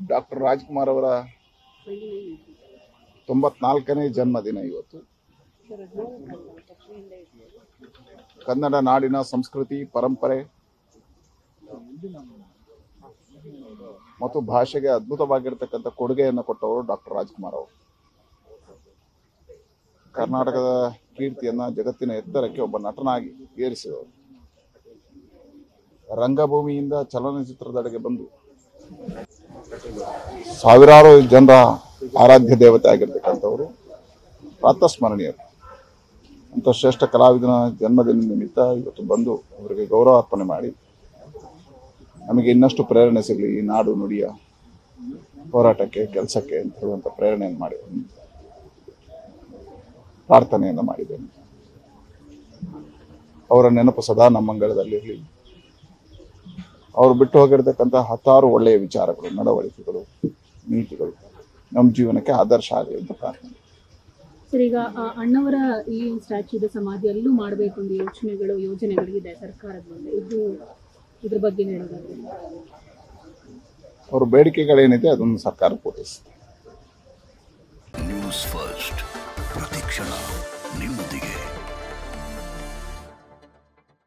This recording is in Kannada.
ಡಾಕ್ಟರ್ ರಾಜ್ಕುಮಾರ್ ಅವರ ತೊಂಬತ್ನಾಲ್ಕನೇ ಜನ್ಮದಿನ ಇವತ್ತು ಕನ್ನಡ ನಾಡಿನ ಸಂಸ್ಕೃತಿ ಪರಂಪರೆ ಮತ್ತು ಭಾಷೆಗೆ ಅದ್ಭುತವಾಗಿರ್ತಕ್ಕಂಥ ಕೊಡುಗೆಯನ್ನು ಕೊಟ್ಟವರು ಡಾಕ್ಟರ್ ರಾಜ್ಕುಮಾರ್ ಅವರು ಕರ್ನಾಟಕದ ಕೀರ್ತಿಯನ್ನ ಜಗತ್ತಿನ ಎತ್ತರಕ್ಕೆ ಒಬ್ಬ ನಟನಾಗಿ ಏರಿಸಿದವರು ರಂಗಭೂಮಿಯಿಂದ ಚಲನಚಿತ್ರದೆಡೆಗೆ ಬಂದು ಸಾವಿರಾರು ಜನರ ಆರಾಧ್ಯ ದೇವತೆ ಆಗಿರ್ತಕ್ಕಂಥವರು ಪ್ರಾತಸ್ಮರಣೀಯರು ಅಂತ ಶ್ರೇಷ್ಠ ಕಲಾವಿದನ ಜನ್ಮದಿನ ನಿಮಿತ್ತ ಇವತ್ತು ಬಂದು ಅವರಿಗೆ ಗೌರವ ಅರ್ಪಣೆ ಮಾಡಿ ನಮಗೆ ಇನ್ನಷ್ಟು ಪ್ರೇರಣೆ ಸಿಗಲಿ ಈ ನಾಡು ನುಡಿಯ ಹೋರಾಟಕ್ಕೆ ಕೆಲಸಕ್ಕೆ ಅಂತ ಹೇಳುವಂಥ ಪ್ರೇರಣೆಯನ್ನು ಮಾಡಿ ಪ್ರಾರ್ಥನೆಯನ್ನು ಮಾಡಿದ್ದೇನೆ ಅವರ ನೆನಪು ಸದಾ ನಮ್ಮ ಮಂಗಳದಲ್ಲಿರಲಿ ಅವರು ಬಿಟ್ಟು ಹೋಗಿರ್ತಕ್ಕಂಥ ಹತ್ತಾರು ಒಳ್ಳೆಯ ವಿಚಾರಗಳು ನಡವಳಿಕೆಗಳು ನೀತಿಗಳು ನಮ್ಮ ಜೀವನಕ್ಕೆ ಆದರ್ಶ ಆಗಲಿ ಅಂತ ಪ್ರಾರ್ಥನೆ ಸರ್ ಈಗ ಆ ಅಣ್ಣವರ ಈ ಸ್ಟ್ಯಾಚ್ಯೂದ ಸಮಾಧಿ ಅಲ್ಲೂ ಮಾಡಬೇಕು ಅಂತ ಯೋಚನೆಗಳು ಯೋಜನೆಗಳು ಇದೆ ಸರ್ಕಾರದ ಮುಂದೆ ಇದು ಇದ್ರ ಬಗ್ಗೆ ಹೇಳೋದಾದ್ರೆ ಅವ್ರ ಬೇಡಿಕೆಗಳೇನಿದೆ ಅದನ್ನು ಸರ್ಕಾರ ಪೂರೈಸುತ್ತೆ ನ್ಯೂಸ್ ಫಸ್ಟ್ ಪ್ರತಿಕ್ಷಣ ನಿಮ್ಮೊಂದಿಗೆ